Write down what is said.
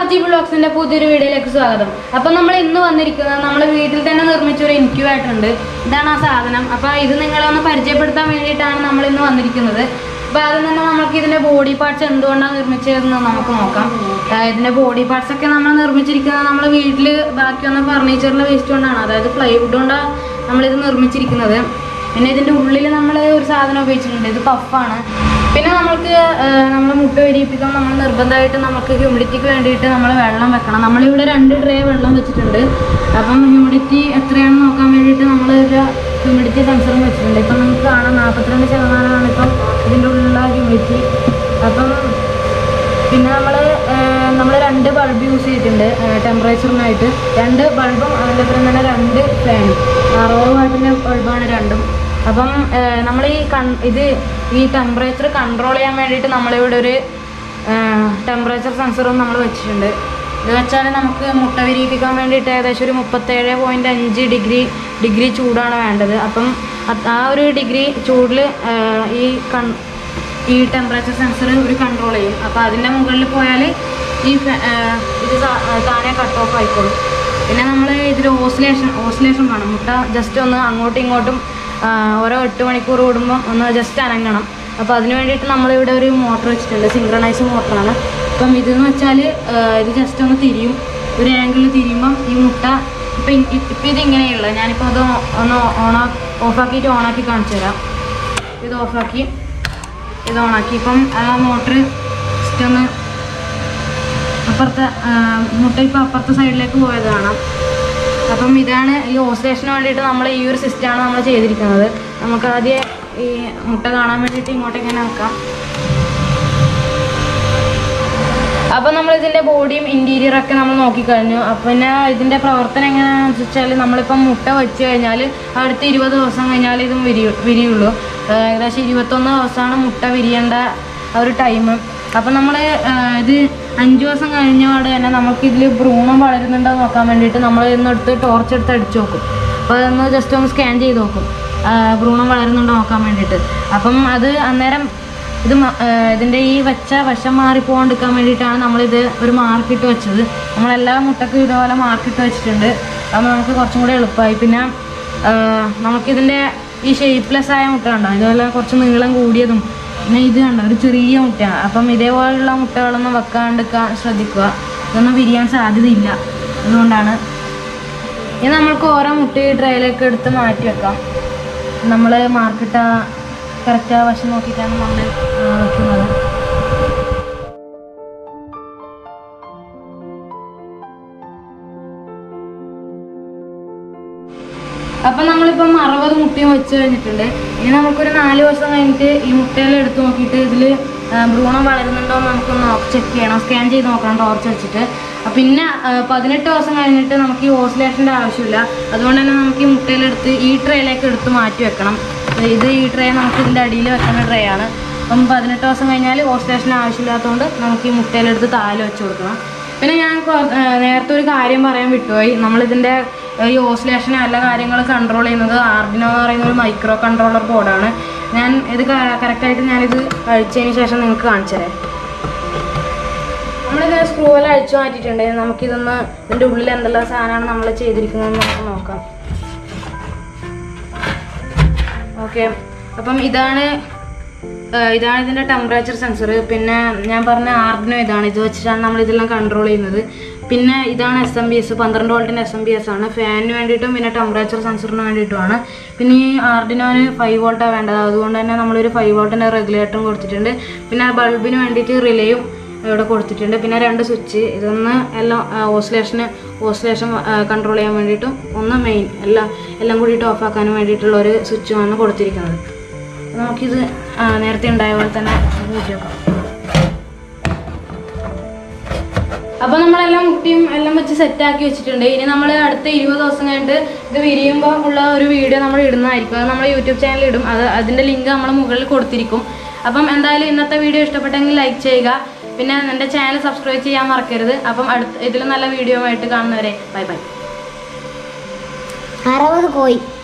G ബ്ലോഗ്സിന്റെ പുതിയൊരു വീഡിയോയിലേക്ക് സ്വാഗതം അപ്പൊ നമ്മൾ ഇന്ന് വന്നിരിക്കുന്നത് നമ്മൾ വീട്ടിൽ തന്നെ നിർമ്മിച്ച ഒരു ഇൻക്യുബേറ്റർ ഉണ്ട് ഇതാണ് ആ സാധനം അപ്പൊ ഇത് നിങ്ങളെ ഒന്ന് പരിചയപ്പെടുത്താൻ വേണ്ടിയിട്ടാണ് നമ്മൾ ഇന്ന് വന്നിരിക്കുന്നത് അപ്പൊ ആദ്യം തന്നെ നമുക്ക് ഇതിന്റെ ബോഡി പാർട്സ് എന്തുകൊണ്ടാണ് നിർമ്മിച്ചതെന്ന് നമുക്ക് നോക്കാം ആ, ഇതിന്റെ ബോഡി പാർട്സ് ഒക്കെ നമ്മൾ നിർമ്മിച്ചിരിക്കുന്നത് നമ്മൾ വീട്ടിൽ ബാക്കി വന്ന ഫർണിച്ചറിന്റെ വേസ്റ്റ് കൊണ്ടാണ് അതായത് പ്ലൈവുഡ് കൊണ്ടാണ് നമ്മളിത് നിർമ്മിച്ചിരിക്കുന്നത് പിന്നെ ഇതിന്റെ ഉള്ളിൽ നമ്മൾ ഒരു സാധനം ഉപയോഗിച്ചിട്ടുണ്ട് ഇത് പഫാണ് പിന്നെ നമുക്ക് നമ്മൾ മുട്ട വിരിയിപ്പിക്കാൻ നമ്മൾ നിർബന്ധമായിട്ട് നമുക്ക് ഹ്യൂമിഡിറ്റിക്ക് വേണ്ടിയിട്ട് നമ്മൾ വെള്ളം വെക്കണം നമ്മളിവിടെ രണ്ട് ട്രേ വെള്ളം വെച്ചിട്ടുണ്ട് അപ്പം ഹ്യൂമിഡിറ്റി എത്രയാണെന്ന് നോക്കാൻ വേണ്ടിയിട്ട് നമ്മൾ ഒരു ഹ്യൂമിഡിറ്റി സെൻസറും വെച്ചിട്ടുണ്ട് ഇപ്പം നമുക്ക് കാണാം നാൽപ്പത്തിരണ്ട് ശതമാനമാണ് ഇപ്പം ഇതിൻ്റെ ഉള്ളിലുള്ള ഹ്യൂമിഡിറ്റി അപ്പം പിന്നെ നമ്മൾ നമ്മൾ രണ്ട് ബൾബ് യൂസ് ചെയ്തിട്ടുണ്ട് ടെമ്പറേച്ചറിനായിട്ട് രണ്ട് ബൾബും അതിൻ്റെ ഒപ്പം തന്നെ രണ്ട് ഫാനും അറുപത് വാട്ടിൻ്റെ ബൾബാണ് രണ്ടും അപ്പം നമ്മൾ ഈ കൺ ഇത് ഈ ടെമ്പറേച്ചർ കൺട്രോൾ ചെയ്യാൻ വേണ്ടിയിട്ട് നമ്മളിവിടെ ഒരു ടെമ്പറേച്ചർ സെൻസറും നമ്മൾ വെച്ചിട്ടുണ്ട് ഇത് വെച്ചാൽ നമുക്ക് മുട്ട വിരിയിപ്പിക്കാൻ വേണ്ടിയിട്ട് ഏകദേശം ഒരു മുപ്പത്തേഴ് പോയിൻറ്റ് അഞ്ച് ഡിഗ്രി ഡിഗ്രി ചൂടാണ് വേണ്ടത് അപ്പം അത് ആ ഒരു ഡിഗ്രി ചൂടിൽ ഈ കൺ ഈ ടെമ്പറേച്ചർ സെൻസർ ഒരു കൺട്രോൾ ചെയ്യും അപ്പോൾ അതിൻ്റെ മുകളിൽ പോയാൽ ഈ ഫ- ആ, ഇത് താ- ആ, താനെ കട്ട് ഓഫ് ആയിക്കോളും പിന്നെ നമ്മൾ ഇതിൽ ഓസിലേഷൻ ഓസിലേഷൻ വേണം മുട്ട ജസ്റ്റ് ഒന്ന് അങ്ങോട്ടും ഇങ്ങോട്ടും ആ, ഓരോ എട്ട് മണിക്കൂർ കൂടുമ്പോൾ ഒന്ന് ജസ്റ്റ് അനങ്ങണം അപ്പോൾ അതിന് വേണ്ടിയിട്ട് നമ്മളിവിടെ ഒരു മോട്ടർ വെച്ചിട്ടുണ്ട് സിങ്ക്രണൈസ് മോട്ടറാണ് അപ്പം ഇതെന്ന് വെച്ചാൽ ഇത് ജസ്റ്റ് ഒന്ന് തിരിയും ഒരു ആംഗിളിൽ തിരിയുമ്പം ഈ മുട്ട ഇപ്പം ഇപ്പം ഇത് ഇങ്ങനെയുള്ള ഞാനിപ്പോൾ അത് ഒന്ന് ഓണാ ഓഫാക്കിയിട്ട് ഓണാക്കി കാണിച്ചു തരാം ഇത് ഓഫാക്കി ഇത് ഓണാക്കി ഇപ്പം ആ മോട്ടർ ജസ്റ്റ് ഒന്ന് അപ്പുറത്തെ ആ, മുട്ട ഇപ്പം അപ്പുറത്തെ സൈഡിലേക്ക് പോയത് കാണാം അപ്പം ഇതാണ് ഈ ഓസിലേഷന് വേണ്ടിയിട്ട് നമ്മൾ ഈ ഒരു സിസ്റ്റമാണ് നമ്മൾ ചെയ്തിരിക്കുന്നത് നമുക്ക് ആദ്യം ഈ മുട്ട കാണാൻ വേണ്ടിയിട്ട് ഇങ്ങോട്ട് ഇങ്ങനെ വെക്കാം അപ്പം നമ്മൾ ഇതിൻ്റെ ബോഡിയും ഇൻറ്റീരിയർ ഒക്കെ നമ്മൾ നോക്കിക്കഴിഞ്ഞു അപ്പം പിന്നെ ഇതിൻ്റെ പ്രവർത്തനം എങ്ങനെയാണെന്ന് വെച്ചാൽ നമ്മളിപ്പം മുട്ട വെച്ച് കഴിഞ്ഞാൽ അടുത്ത ഇരുപത് ദിവസം കഴിഞ്ഞാൽ ഇതും വിരിയു വിരിയുള്ളൂ ഏഹ് ഏകദേശം ഇരുപത്തൊന്ന് ദിവസമാണ് മുട്ട വിരിയേണ്ട ആ ഒരു ടൈം അപ്പം നമ്മൾ ഇത് അഞ്ച് ദിവസം കഴിഞ്ഞ പാടെ തന്നെ നമുക്ക് ഇതിൽ ഭ്രൂണം വളരുന്നുണ്ടോ എന്ന് നോക്കാൻ വേണ്ടിയിട്ട് നമ്മൾ ഇന്നെടുത്ത് ടോർച്ച് എടുത്ത് അടിച്ചു നോക്കും അപ്പോൾ അതൊന്ന് ജസ്റ്റ് ഒന്ന് സ്കാൻ ചെയ്ത് നോക്കും ആ, ഭ്രൂണം വളരുന്നുണ്ടോ നോക്കാൻ വേണ്ടിയിട്ട് അപ്പം അത് അന്നേരം ഇത് മ- ഏഹ് ഇതിന്റെ ഈ വെച്ച വശം മാറിപ്പോകാണ്ടിരിക്കാൻ വേണ്ടിയിട്ടാണ് നമ്മളിത് ഒരു മാർക്കിട്ട് വെച്ചത് നമ്മളെല്ലാ മുട്ടക്കും ഇതുപോലെ മാർക്കിട്ട് വെച്ചിട്ടുണ്ട് അപ്പോൾ നമുക്ക് കുറച്ചും കൂടെ എളുപ്പമായി പിന്നെ ഏഹ് നമുക്കിതിന്റെ ഈ ഷേപ്പ്ലെസ് ആയ മുട്ട കണ്ടോ ഇതുപോലെ കുറച്ച് നീളം കൂടിയതും പിന്നെ ഇത് കണ്ടോ ഒരു ചെറിയ മുട്ടയാണ് അപ്പം ഇതേപോലെയുള്ള മുട്ടകളൊന്നും വെക്കാണ്ടിരിക്കാൻ ശ്രദ്ധിക്കുക ഇതൊന്നും വിരിയാൻ സാധ്യതയില്ല അതുകൊണ്ടാണ് ഇനി നമ്മൾക്ക് ഓരോ മുട്ട ഈ ട്രേയിലേക്ക് എടുത്ത് മാറ്റി വെക്കാം നമ്മൾ മാർക്കിട്ട കറക്റ്റ് ആ വശം നോക്കിയിട്ടാണ് നമ്മൾ വെക്കുന്നത് അപ്പം നമ്മളിപ്പം അറുപത് മുട്ടയും വെച്ച് കഴിഞ്ഞിട്ടുണ്ട് ഇനി നമുക്കൊരു നാല് ദിവസം കഴിഞ്ഞിട്ട് ഈ മുട്ടയെല്ലാം എടുത്ത് നോക്കിയിട്ട് ഇതിൽ ഭ്രൂണം വളരുന്നുണ്ടോ എന്ന് നമുക്കൊന്ന് ചെക്ക് ചെയ്യണം സ്കാൻ ചെയ്ത് നോക്കണം ടോർച്ച് വെച്ചിട്ട് അഹ് പിന്നെ ആ, പതിനെട്ട് ദിവസം കഴിഞ്ഞിട്ട് നമുക്ക് ഈ ഓസിലേഷൻ്റെ ആവശ്യമില്ല അതുകൊണ്ട് തന്നെ നമുക്ക് ഈ മുട്ടയിലെടുത്ത് ഈ ട്രേയിലേക്ക് എടുത്ത് മാറ്റി വെക്കണം ഇത് ഈ ട്രേ നമുക്ക് ഇതിൻ്റെ അടിയിൽ വെക്കുന്ന ട്രേ ആണ് അപ്പം പതിനെട്ട് ദിവസം കഴിഞ്ഞാൽ ഓസിലേഷൻ ആവശ്യമില്ലാത്തതുകൊണ്ട് നമുക്ക് ഈ മുട്ടയിലെടുത്ത് താല് വെച്ച് കൊടുക്കണം പിന്നെ ഞാൻ കൊ- ആ, നേരത്തെ ഒരു കാര്യം പറയാൻ വിട്ടുപോയി നമ്മളിതിൻ്റെ ഈ ഓസിലേഷൻ എല്ലാ കാര്യങ്ങളും കൺട്രോൾ ചെയ്യുന്നത് ആർഡിനോ എന്ന് പറയുന്ന ഒരു മൈക്രോ കൺട്രോളർ ബോർഡാണ് ഞാൻ ഇത് കറക്റ്റായിട്ട് ഞാനിത് അഴിച്ചതിന് ശേഷം നിങ്ങൾക്ക് കാണിച്ചു തരാം നമ്മളിത് സ്ക്രൂ എല്ലാം അഴിച്ചു മാറ്റിയിട്ടുണ്ട് നമുക്കിതൊന്ന് ഇതിൻ്റെ ഉള്ളിൽ എന്തെല്ലാം സാധനമാണ് നമ്മൾ ചെയ്തിരിക്കുന്നതെന്ന് നമുക്ക് നോക്കാം ഓക്കെ അപ്പം ഇതാണ് ആ, ഇതാണ് ഇതിൻ്റെ ടെമ്പറേച്ചർ സെൻസർ പിന്നെ ഞാൻ പറഞ്ഞ ആർഡിനോ ഇതാണ് ഇത് വെച്ചിട്ടാണ് നമ്മൾ ഇതെല്ലാം കൺട്രോൾ ചെയ്യുന്നത് പിന്നെ ഇതാണ് എസ് എം ബി എസ് പന്ത്രണ്ട് വോൾട്ടിൻ്റെ എസ് എം ബി എസ് ആണ് ഫാനിന് വേണ്ടിയിട്ടും പിന്നെ ടെമ്പറേച്ചർ സെൻസറിന് വേണ്ടിയിട്ടുമാണ് പിന്നെ ഈ ആർഡിനോന് ഫൈവ് വോൾട്ടാണ് വേണ്ടത് അതുകൊണ്ട് തന്നെ നമ്മളൊരു ഫൈവ് വോൾട്ടിൻ്റെ റെഗുലേറ്ററും കൊടുത്തിട്ടുണ്ട് പിന്നെ ബൾബിന് വേണ്ടിയിട്ട് റിലേയും ഇവിടെ കൊടുത്തിട്ടുണ്ട് പിന്നെ രണ്ട് സ്വിച്ച് ഇതൊന്ന് എല്ലാം ഓസിലേഷന് ഓസിലേഷൻ കൺട്രോൾ ചെയ്യാൻ വേണ്ടിയിട്ടും ഒന്ന് മെയിൻ എല്ലാം എല്ലാം കൂടിയിട്ട് ഓഫ് ആക്കാനും വേണ്ടിയിട്ടുള്ള ഒരു സ്വിച്ചുമാണ് കൊടുത്തിരിക്കുന്നത് അപ്പോൾ നമുക്കിത് ആ, നേരത്തെ ഉണ്ടായ പോലെ തന്നെ കൂട്ടി വെക്കാം അപ്പോൾ നമ്മളെല്ലാം മുട്ടിയും എല്ലാം വെച്ച് സെറ്റാക്കി വെച്ചിട്ടുണ്ട് ഇനി നമ്മൾ അടുത്ത ഇരുപത് ദിവസം കഴിഞ്ഞിട്ട് ഇത് വിരിയുമ്പോൾ ഉള്ള ഒരു വീഡിയോ നമ്മൾ ഇടുന്നതായിരിക്കും അത് നമ്മൾ യൂട്യൂബ് ചാനലിൽ ഇടും അത് അതിൻ്റെ ലിങ്ക് നമ്മൾ മുകളിൽ കൊടുത്തിരിക്കും അപ്പം എന്തായാലും ഇന്നത്തെ വീഡിയോ ഇഷ്ടപ്പെട്ടെങ്കിൽ ലൈക്ക് ചെയ്യുക പിന്നെ എൻ്റെ ചാനൽ സബ്സ്ക്രൈബ് ചെയ്യാൻ മറക്കരുത് അപ്പം അടുത്ത ഇതിലും നല്ല വീഡിയോ ആയിട്ട് കാണുന്നവരെ ബൈ ബൈ അറുപത് കോയി